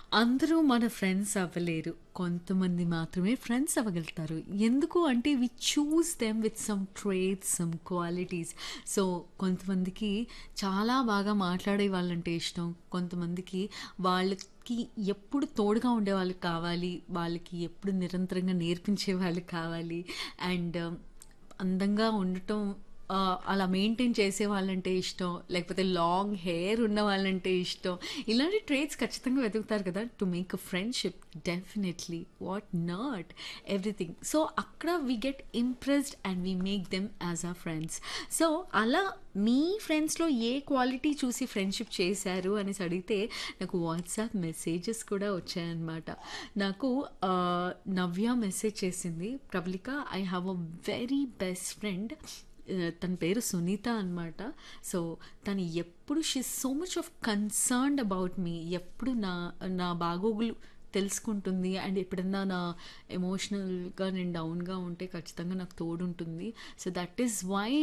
అందరూ మన ఫ్రెండ్స్ అవ్వలేరు. కొంతమంది మాత్రమే ఫ్రెండ్స్ అవ్వగలుగుతారు. ఎందుకు అంటే we choose them with some traits, some qualities. So, కొంతమందికి చాలా బాగా మాట్లాడే వాళ్ళంటే ఇష్టం. కొంతమందికి వాళ్ళకి ఎప్పుడు తోడుగా ఉండేవాళ్ళు కావాలి. వాళ్ళకి ఎప్పుడు నిరంతరంగా నేర్పించే వాళ్ళు కావాలి. అండ్ అందంగా ఉండటం ఆహ్, అలా మెయింటైన్ చేసే వాళ్ళంటే ఇష్టం. లేకపోతే లాంగ్ హెయిర్ ఉన్న వాళ్ళంటే ఇష్టం. ఇలాంటి ట్రేట్స్ ఖచ్చితంగా వెతుకుతారు కదా! To make a friendship definitely. What not? Everything. So, అక్కడ we get impressed and we make them as our friends. So, అలా మీ ఫ్రెండ్స్‌లో ఏ క్వాలిటీ చూసి ఫ్రెండ్‌షిప్ చేశారు అనేసి అడిగితే నాకు వాట్సాప్ మెసేజెస్ కూడా వచ్చాయన్నమాట. నాకు ఆహ్, నవ్య మెసేజ్ చేసింది. "Prabalika I have a very best friend. Ah, తన పేరు సునీత అనమాట. సో, తను ఎప్పుడు she is so much of concerned about me. ఎప్పుడు నా నా బాగోగులు తెలుసుకుంటుంది. అండ్ ఎప్పుడన్నా నా ఎమోషనల్‌గా నేను డౌన్‌గా ఉంటే ఖచ్చితంగా నాకు తోడుంటుంది. So, that is why